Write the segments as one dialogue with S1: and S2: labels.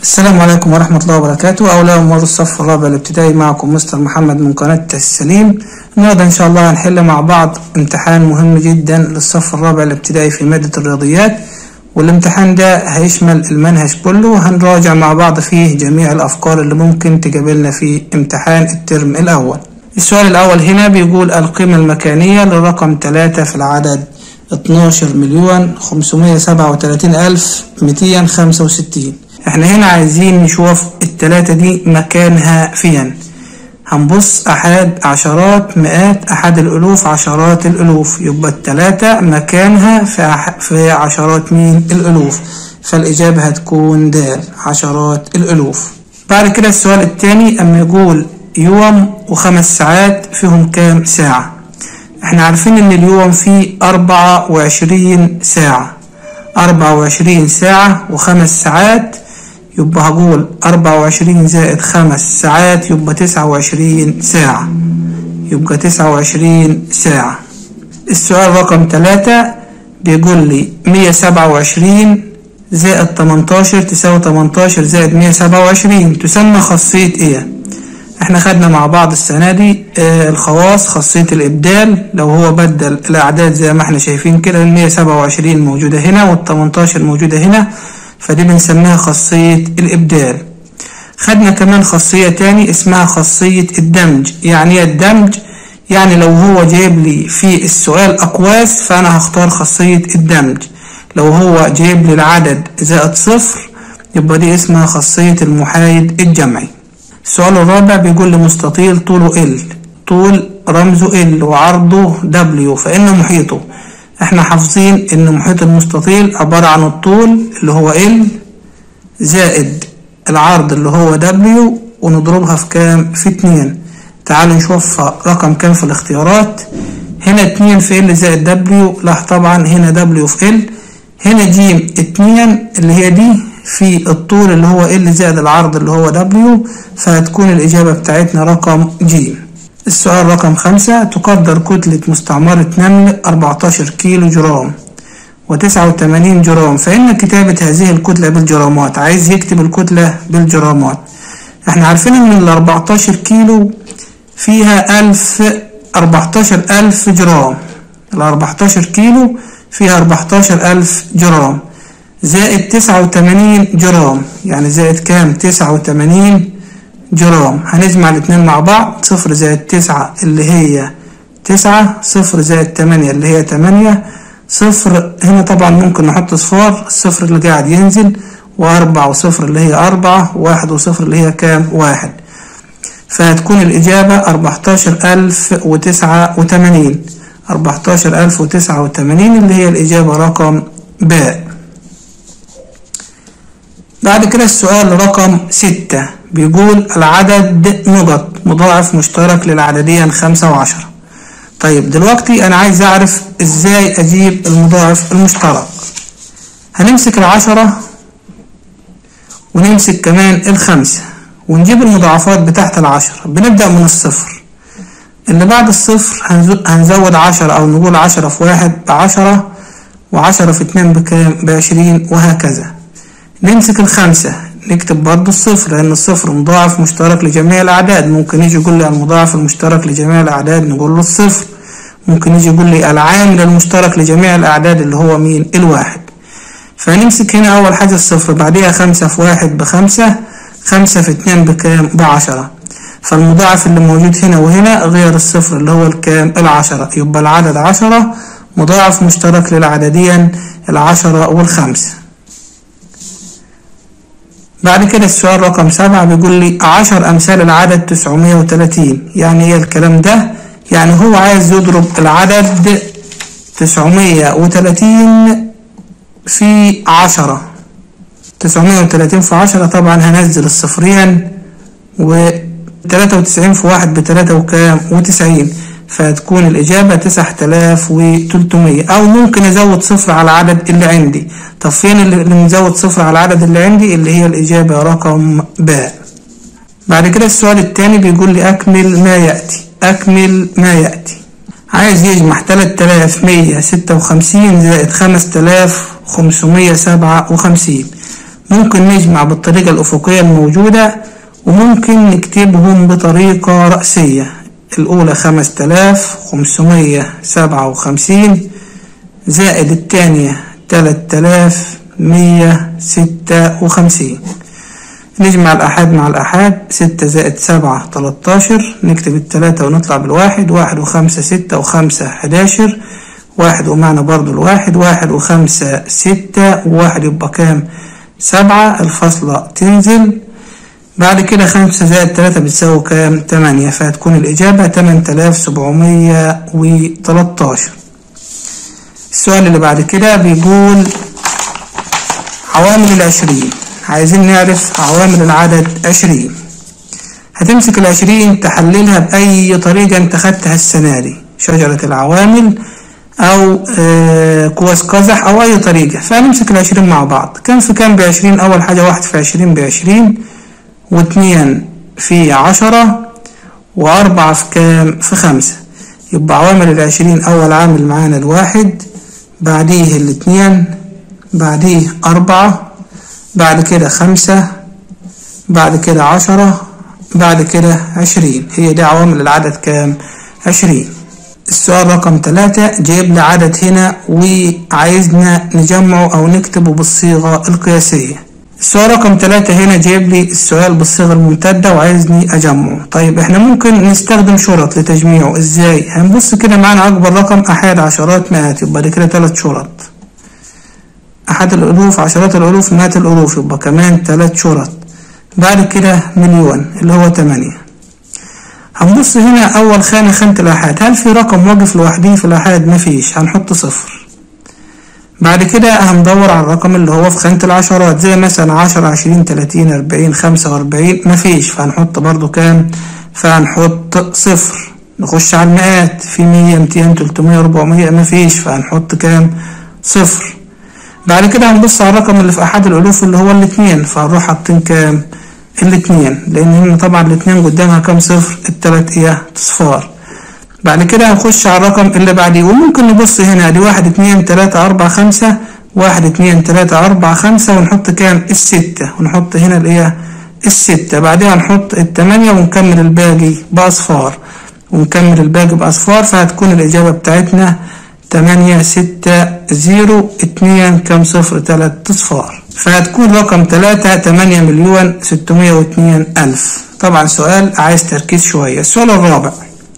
S1: السلام عليكم ورحمة الله وبركاته أولاد أمور الصف الرابع الابتدائي معكم مستر محمد من قناة السليم النهاردة إن شاء الله هنحل مع بعض امتحان مهم جدا للصف الرابع الابتدائي في مادة الرياضيات والامتحان ده هيشمل المنهج كله وهنراجع مع بعض فيه جميع الأفكار اللي ممكن تقابلنا في امتحان الترم الأول السؤال الأول هنا بيقول القيمة المكانية للرقم 3 في العدد 12 مليون 537 ألف 265 احنا هنا عايزين نشوف التلاتة دي مكانها فين هنبص أحد عشرات مئات أحد الألوف عشرات الألوف يبقى التلاتة مكانها في, أح... في عشرات مين الألوف فالإجابة هتكون د عشرات الألوف بعد كده السؤال التاني أما يقول يوم وخمس ساعات فيهم كام ساعة احنا عارفين ان اليوم فيه أربعة وعشرين ساعة أربعة وعشرين ساعة وخمس ساعات يبقى هقول أربعة وعشرين زائد خمس ساعات يبقى تسعة وعشرين ساعة يبقى تسعة وعشرين ساعة السؤال رقم تلاتة بيقول لي مية سبعة وعشرين زائد تمنتاشر تساوي تمنتاشر زائد مية سبعة وعشرين تسمى خاصية ايه احنا خدنا مع بعض السنة دي اه الخواص خاصية الإبدال لو هو بدل الأعداد زي ما احنا شايفين كده المية سبعة وعشرين موجودة هنا والتمنتاشر موجودة هنا فدي بنسميها خاصية الإبدال خدنا كمان خاصية تاني اسمها خاصية الدمج يعني ايه الدمج يعني لو هو جايب لي في السؤال أقواس فأنا هختار خاصية الدمج لو هو جايب لي العدد زائد صفر يبقى دي اسمها خاصية المحايد الجمعي السؤال الرابع بيقول لي مستطيل طوله ال طول رمزه ال وعرضه دبليو فإن محيطه احنا حافظين ان محيط المستطيل عبارة عن الطول اللي هو ال زائد العرض اللي هو دبليو ونضربها في كام في اتنين تعالوا نشوف رقم كام في الاختيارات هنا اتنين في ال زائد دبليو لا طبعا هنا دبليو في ال هنا جيم اتنين اللي هي دي في الطول اللي هو ال زائد العرض اللي هو دبليو فهتكون الإجابة بتاعتنا رقم جيم السؤال رقم خمسة تقدر كتلة مستعمرة نمل 14 كيلو جرام وتسعة وتمانين جرام فإن كتابة هذه الكتلة بالجرامات عايز يكتب الكتلة بالجرامات احنا عارفين ان ال 14 كيلو فيها ألف 14 ألف جرام ال 14 كيلو فيها 14 ألف جرام زائد تسعة وتمانين جرام يعني زائد كام تسعة وتمانين جرام هنجمع الاتنين مع بعض صفر زائد تسعة اللي هي تسعة صفر زائد تمانية اللي هي تمانية صفر هنا طبعا ممكن نحط صفار الصفر اللي قاعد ينزل وأربعة وصفر اللي هي أربعة واحد وصفر اللي هي كام واحد فهتكون الإجابة أربعتاشر ألف وتسعة وتمانين أربعتاشر ألف وتسعة وتمانين اللي هي الإجابة رقم باء بعد كده السؤال رقم ستة بيقول العدد نقط مضاعف مشترك للعددين خمسة وعشرة طيب دلوقتي أنا عايز أعرف إزاي أجيب المضاعف المشترك هنمسك العشرة ونمسك كمان الخمسة ونجيب المضاعفات بتاعت العشرة بنبدأ من الصفر اللي بعد الصفر هنزود عشرة أو نقول عشرة في واحد بعشرة وعشرة في اتنين بكام بعشرين وهكذا نمسك الخمسة نكتب برضو الصفر لأن الصفر مضاعف مشترك لجميع الأعداد ممكن يجي يقول لي المضاعف المشترك لجميع الأعداد نقول له الصفر ممكن يجي يقول لي العامل المشترك لجميع الأعداد اللي هو مين الواحد فنمسك هنا أول حاجة الصفر بعديها خمسة في واحد بخمسة خمسة في اتنين بكام بعشرة فالمضاعف اللي موجود هنا وهنا غير الصفر اللي هو الكام العشرة يبقى العدد عشرة مضاعف مشترك للعددين العشرة والخمسة بعد كده السؤال رقم سبعة بيقول لي عشر أمثال العدد تسعمية وتلاتين يعني ايه الكلام ده يعني هو عايز يضرب العدد تسعمية وتلاتين في عشرة تسعمية وتلاتين في عشرة طبعا هنزل الصفرين وتلاتة وتسعين في واحد بتلاتة وكام وتسعين فهتكون الإجابة تسعة آلاف وتلتمية أو ممكن أزود صفر على العدد اللي عندي طب فين اللي نزود صفر على العدد اللي عندي اللي هي الإجابة رقم باء بعد كده السؤال التاني بيقول لي أكمل ما يأتي أكمل ما يأتي عايز يجمع تلات آلاف مية ستة وخمسين زائد خمس آلاف خمسمية سبعة وخمسين ممكن نجمع بالطريقة الأفقية الموجودة وممكن نكتبهم بطريقة رأسية الأولى خمس تلاف خمسمية سبعة وخمسين زائد التانية تلات تلاف مية ستة وخمسين نجمع الأحاد مع الأحاد ستة زائد سبعة تلاتاشر نكتب التلاتة ونطلع بالواحد واحد وخمسة ستة وخمسة حداشر واحد ومعنى برضو الواحد واحد وخمسة ستة وواحد يبقى كام سبعة الفاصلة تنزل بعد كده خمسة زائد تلاتة بتساوي كام تمانية فهتكون الإجابة تمن تلاف سبعمية وتلاتاشر السؤال اللي بعد كده بيقول عوامل العشرين عايزين نعرف عوامل العدد عشرين هتمسك العشرين تحللها بأي طريقة انت خدتها السنة دي شجرة العوامل أو آه قوس قزح أو أي طريقة فهنمسك العشرين مع بعض كم في كم بعشرين أول حاجة واحد في عشرين بعشرين واتنين في عشرة وأربعة في كام في خمسة يبقى عوامل العشرين أول عامل معانا الواحد بعديه الاتنين بعديه أربعة بعد كده خمسة بعد كده عشرة بعد كده عشرين هي دي عوامل العدد كام عشرين السؤال رقم تلاتة جايب لي عدد هنا وعايزنا نجمعه أو نكتبه بالصيغة القياسية السؤال رقم تلاتة هنا جايب لي السؤال بالصيغة الممتدة وعايزني أجمعه طيب احنا ممكن نستخدم شرط لتجميعه ازاي هنبص كده معانا أكبر رقم أحاد عشرات مئات يبقى ده كده تلات شرط أحد الألوف عشرات الألوف مئات الألوف يبقى كمان تلات شرط بعد كده مليون اللي هو تمانية هنبص هنا أول خانة خانة الآحاد هل في رقم واقف لوحده في الآحاد مفيش هنحط صفر بعد كده هندور على الرقم اللي هو في خانة العشرات زي مثلا عشرة عشرين تلاتين أربعين خمسة وأربعين مفيش فهنحط برضو كام فهنحط صفر نخش على المئات في مية ميتين تلتمية أربعمية مفيش فهنحط كام صفر بعد كده هنبص على الرقم اللي في أحد الألوف اللي هو الاتنين فهنروح حاطين كام الاتنين لأن هنا طبعا الاتنين قدامها كام صفر التلات إيه صفار بعد كده هنخش على الرقم اللي بعديه وممكن نبص هنا دي واحد اتنين تلاتة أربعة خمسة واحد اتنين تلاتة أربعة خمسة ونحط كام الستة ونحط هنا الإيه الستة بعدها نحط التمانية ونكمل الباقي بأصفار ونكمل الباقي بأصفار فهتكون الإجابة بتاعتنا تمانية ستة زيرو اتنين كام صفر تلات أصفار فهتكون رقم تلاتة تمانية مليون ستمية واتنين ألف طبعا سؤال عايز تركيز شوية السؤال الرابع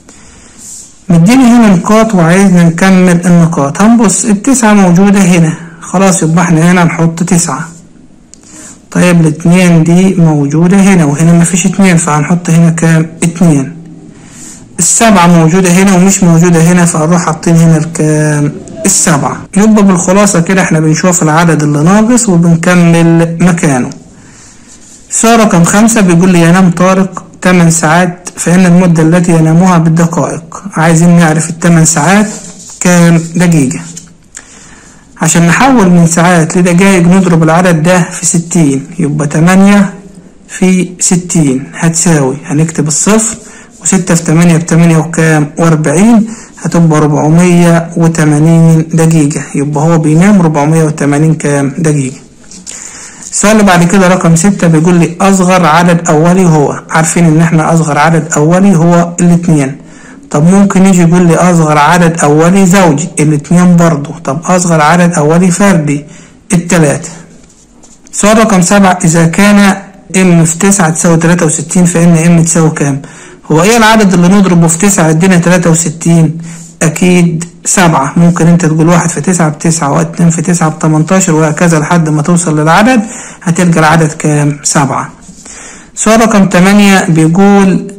S1: مديني هنا نقاط وعايزنا نكمل النقاط هنبص التسعة موجودة هنا خلاص يبقى احنا هنا نحط تسعة طيب الاتنين دي موجودة هنا وهنا مفيش اتنين فهنحط هنا كام اتنين السبعة موجودة هنا ومش موجودة هنا فهنروح حاطين هنا الكام السبعة يبقى بالخلاصة كده احنا بنشوف العدد اللي ناقص وبنكمل مكانه سؤال رقم خمسة بيقول لي ينام طارق 8 ساعات فإن المدة التي ينامها بالدقائق عايزين نعرف الثمان ساعات كام دقيقة عشان نحول من ساعات لدقائق نضرب العدد ده في ستين يبقى تمانية في ستين هتساوي هنكتب الصفر وستة في تمانية بتمانية وكام وأربعين هتبقى ربعمية وتمانين دقيقة يبقى هو بينام ربعمية وتمانين كام دقيقة السؤال اللي بعد كده رقم ستة بيقول لي أصغر عدد أولي هو عارفين إن إحنا أصغر عدد أولي هو الاتنين طب ممكن يجي يقول لي أصغر عدد أولي زوجي الاتنين برضو طب أصغر عدد أولي فردي التلاتة سؤال رقم سبعة إذا كان إم في تسعة تساوي تلاتة وستين فإن إم تساوي كام؟ هو إيه العدد اللي نضربه في تسعة يدينا تلاتة وستين؟ أكيد سبعة ممكن أنت تقول واحد في تسعة بتسعة واتنين في تسعة بتمنتاشر وهكذا لحد ما توصل للعدد هتلقى العدد كام؟ سبعة سؤال رقم تمانية بيقول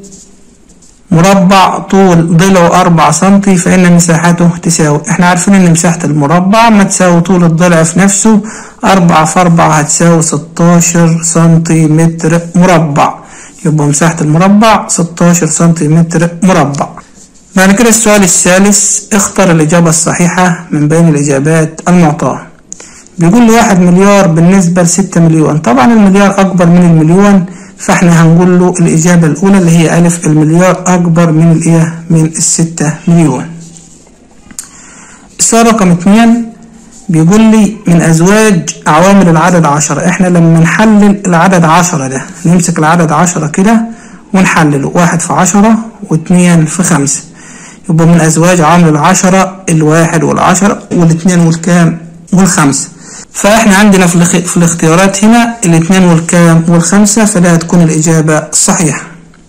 S1: مربع طول ضلعه أربعة سنتي فإن مساحته تساوي احنا عارفين إن مساحة المربع ما تساوي طول الضلع في نفسه أربعة في أربعة هتساوي ستاشر سنتيمتر مربع يبقى مساحة المربع ستاشر سنتيمتر مربع بعد كده السؤال الثالث اختر الإجابة الصحيحة من بين الإجابات المعطاة بيقول لي واحد مليار بالنسبة لستة مليون طبعا المليار أكبر من المليون فاحنا هنقول له الإجابة الأولى اللي هي ألف المليار أكبر من الإيه من الستة مليون السؤال رقم اتنين بيقول لي من أزواج عوامل العدد عشرة احنا لما نحلل العدد عشرة ده نمسك العدد عشرة كده ونحلله واحد في عشرة واتنين في خمسة يبقى من أزواج عوامل العشرة الواحد والعشرة والاتنين والكام والخمسة فاحنا عندنا في, الاخ... في الاختيارات هنا الاتنين والكام والخمسة فده هتكون الإجابة الصحيحة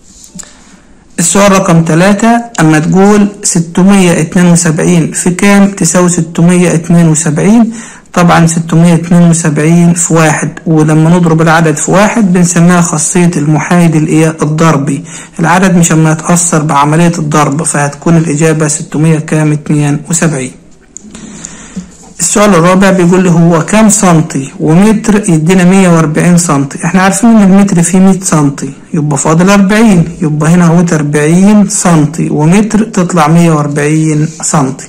S1: السؤال رقم ثلاثة أما تقول ستمية اتنين وسبعين في كام تساوي ستمية اتنين وسبعين طبعا ستمية اتنين وسبعين في واحد ولما نضرب العدد في واحد بنسميها خاصية المحايد الايه الضربي العدد مش اما يتأثر بعملية الضرب فهتكون الإجابة ستمية كام اتنين وسبعين السؤال الرابع بيقول لي هو كام سنتي ومتر يدينا 140 سنتي احنا عارفين ان المتر فيه 100 سنتي يبقى فاضل 40 يبقى هنا اهوت 40 سنتي ومتر تطلع 140 سنتي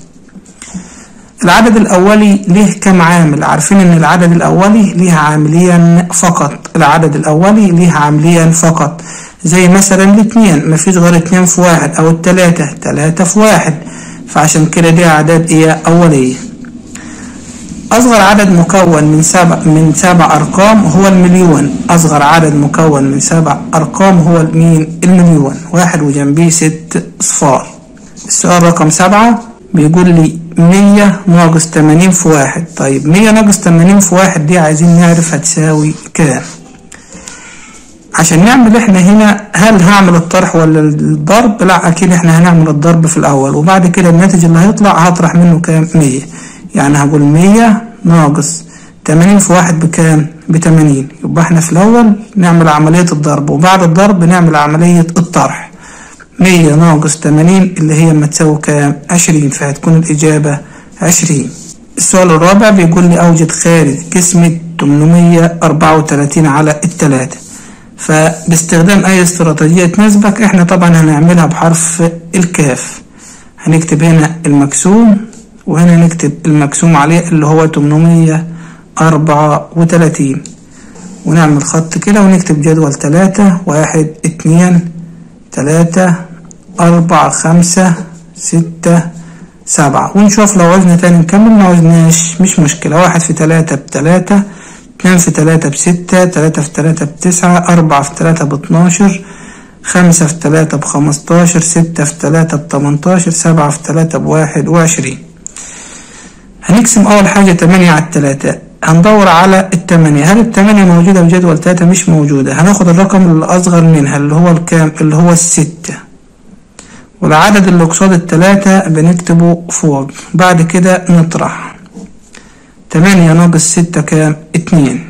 S1: العدد الأولي ليه كم عامل عارفين ان العدد الأولي ليه عاملين فقط العدد الأولي ليه عاملين فقط زي مثلا الاثنين مفيش غير اتنين في واحد او التلاتة تلاتة في واحد فعشان كده دي أعداد ايه أولية أصغر عدد مكون من سبع من سبع أرقام هو المليون أصغر عدد مكون من سبع أرقام هو مين المليون واحد وجنبيه ست صفار السؤال رقم سبعة بيقول لي مية ناقص تمانين في واحد طيب مية ناقص تمانين في واحد دي عايزين نعرف هتساوي كام عشان نعمل احنا هنا هل هعمل الطرح ولا الضرب لا اكيد احنا هنعمل الضرب في الاول وبعد كده الناتج اللي هيطلع هطرح منه كام مية يعني هقول مية ناقص تمانين في واحد بكام بتمانين يبقى احنا في الأول نعمل عملية الضرب وبعد الضرب نعمل عملية الطرح مية ناقص تمانين اللي هي اما تساوي كام عشرين فهتكون الإجابة عشرين السؤال الرابع بيقول لي أوجد خارج قسمة تمنمية أربعة وتلاتين على التلاتة فباستخدام أي استراتيجية تناسبك احنا طبعا هنعملها بحرف الكاف هنكتب هنا المكسوم وهنا نكتب المقسوم عليه اللي هو تمنمية أربعة وتلاتين ونعمل خط كده ونكتب جدول تلاتة واحد اتنين تلاتة أربعة خمسة ستة سبعة ونشوف لو عوزنا تاني نكمل ما عوزناش مش مشكلة واحد في تلاتة بتلاتة اتنين في تلاتة بستة تلاتة في تلاتة بتسعة أربعة في تلاتة باتناشر خمسة في تلاتة بخمستاشر ستة في تلاتة بتمنتاشر سبعة في تلاتة بواحد وعشرين هنقسم أول حاجة تمانية على التلاتة هندور على التمانية هل التمانية موجودة في جدول تلاتة مش موجودة هناخد الرقم الأصغر منها اللي هو الكام اللي هو الستة والعدد اللي قصاد التلاتة بنكتبه فوق بعد كده نطرح تمانية ناقص ستة كام اتنين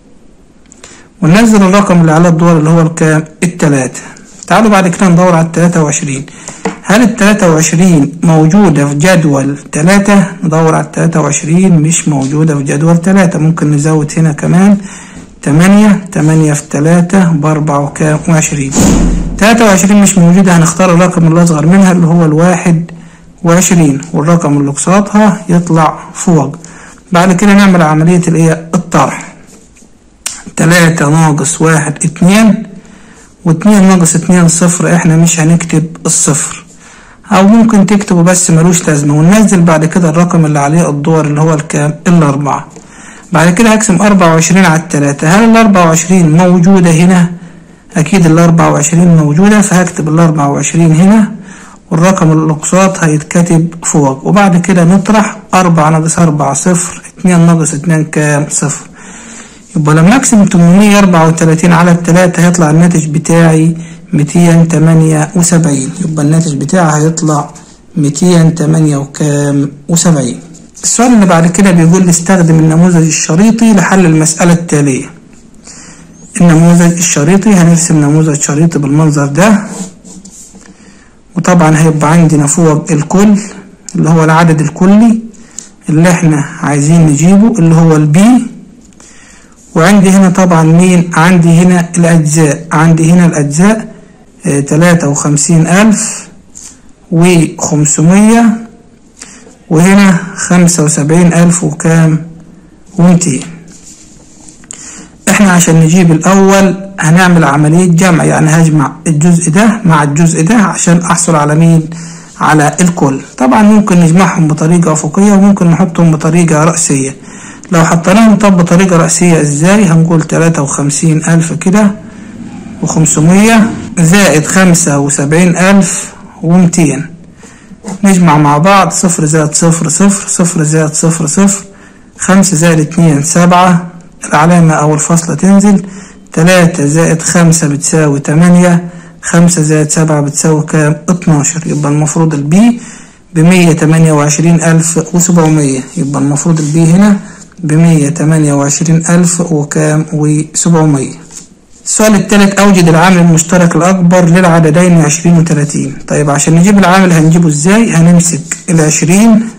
S1: وننزل الرقم اللي على الدور اللي هو الكام التلاتة تعالوا بعد كده ندور على التلاتة وعشرين هل التلاتة وعشرين موجودة في جدول تلاتة ندور على التلاتة وعشرين مش موجودة في جدول تلاتة ممكن نزود هنا كمان تمانية تمانية في تلاتة بأربعة وكام وعشرين تلاتة وعشرين مش موجودة هنختار الرقم الأصغر منها اللي هو الواحد وعشرين والرقم اللي قصادها يطلع فوق بعد كده نعمل عملية الايه الطرح تلاتة ناقص واحد اتنين واتنين ناقص اتنين صفر احنا مش هنكتب الصفر او ممكن تكتبه بس ملوش لازمة وننزل بعد كده الرقم اللي عليه الدور اللي هو الكام الاربعة بعد كده هقسم اربعة وعشرين على التلاتة هل الاربعة وعشرين موجودة هنا اكيد الاربعة وعشرين موجودة فهكتب الاربعة وعشرين هنا والرقم اللي قصاد هيتكتب فوق وبعد كده نطرح أربعة ناقص أربعة صفر اتنين ناقص اتنين كام صفر يبقى لما أقسم تمنمية أربعة وتلاتين على التلاتة هيطلع الناتج بتاعي ميتين تمانية وسبعين يبقى الناتج بتاعي هيطلع ميتين تمانية وكام وسبعين السؤال اللي بعد كده بيقول لي استخدم النموذج الشريطي لحل المسألة التالية النموذج الشريطي هنرسم نموذج شريطي بالمنظر ده وطبعا هيبقى عندنا فوق الكل اللي هو العدد الكلي اللي احنا عايزين نجيبه اللي هو البي وعندي هنا طبعا مين عندي هنا الأجزاء عندي هنا الأجزاء تلاتة وخمسين ألف وخمسمية وهنا خمسة وسبعين ألف وكام ومتين احنا عشان نجيب الأول هنعمل عملية جمع يعني هجمع الجزء ده مع الجزء ده عشان أحصل على مين على الكل طبعا ممكن نجمعهم بطريقة أفقية وممكن نحطهم بطريقة رأسية لو حطيناهم طب بطريقة رأسية ازاي هنقول تلاتة وخمسين ألف كده وخمسمية زائد خمسة وسبعين ألف ومتين نجمع مع بعض صفر زائد صفر صفر صفر زائد صفر صفر خمسة زائد اتنين سبعة العلامة أو الفاصلة تنزل تلاتة زائد خمسة بتساوي تمانية خمسة زائد سبعة بتساوي كام؟ اتناشر يبقى المفروض البي بمية تمانية وعشرين ألف وسبعمية يبقى المفروض البي هنا بمية تمانية وعشرين ألف وكام وسبعمية السؤال التالت أوجد العامل المشترك الأكبر للعددين عشرين وتلاتين طيب عشان نجيب العامل هنجيبه ازاي هنمسك العشرين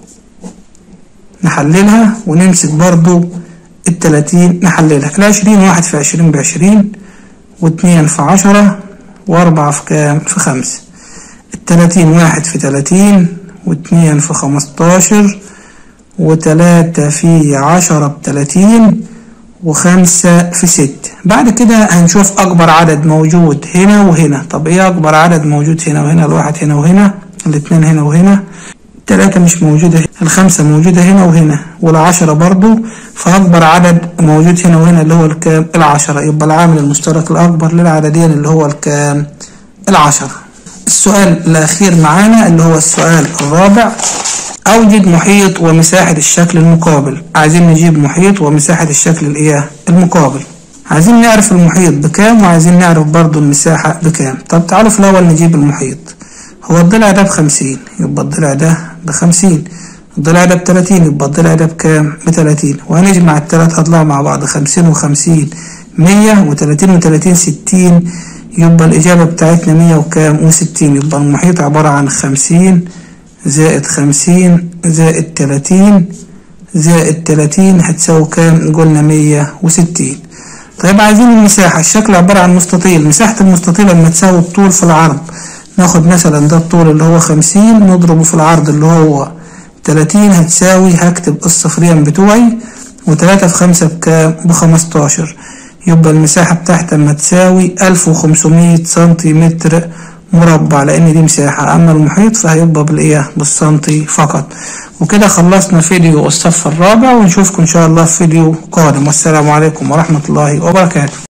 S1: نحللها ونمسك برضو التلاتين نحللها العشرين واحد في عشرين بعشرين واتنين في عشرة وأربعة في كام في خمسة التلاتين واحد في تلاتين واتنين في خمستاشر وتلاتة في عشرة بتلاتين وخمسة في ستة بعد كده هنشوف أكبر عدد موجود هنا وهنا طب إيه أكبر عدد موجود هنا وهنا الواحد هنا وهنا الاتنين هنا وهنا التلاتة مش موجودة هنا الخمسة موجودة هنا وهنا والعشرة برضو فأكبر عدد موجود هنا وهنا اللي هو الكام العشرة يبقى العامل المشترك الأكبر للعددين اللي هو الكام العشرة السؤال الأخير معانا اللي هو السؤال الرابع أوجد محيط ومساحة الشكل المقابل عايزين نجيب محيط ومساحة الشكل الإيه المقابل عايزين نعرف المحيط بكام وعايزين نعرف برضو المساحة بكام طب تعالوا في الأول نجيب المحيط هو الضلع ده بخمسين يبقى الضلع ده بخمسين الضلع ده بتلاتين يبقى الضلع ده بكام بتلاتين وهنجمع التلات أضلاع مع بعض خمسين وخمسين مية وتلاتين وتلاتين ستين يبقى الإجابة بتاعتنا مية وكام وستين يبقى المحيط عبارة عن خمسين زائد خمسين زائد تلاتين زائد تلاتين هتساوي كام قلنا مية وستين طيب عايزين المساحة الشكل عبارة عن مستطيل مساحة المستطيل لما تساوي الطول في العرض ناخد مثلا ده الطول اللي هو خمسين نضربه في العرض اللي هو تلاتين هتساوي هكتب الصفرين بتوعي وتلاتة في خمسة بكام بخمستاشر يبقى المساحة بتاعتها اما تساوي ألف وخمسمية سنتيمتر مربع لأن دي مساحة أما المحيط فهيبقى بالإيه بالسنتي فقط وكده خلصنا فيديو الصف الرابع ونشوفكم إن شاء الله في فيديو قادم والسلام عليكم ورحمة الله وبركاته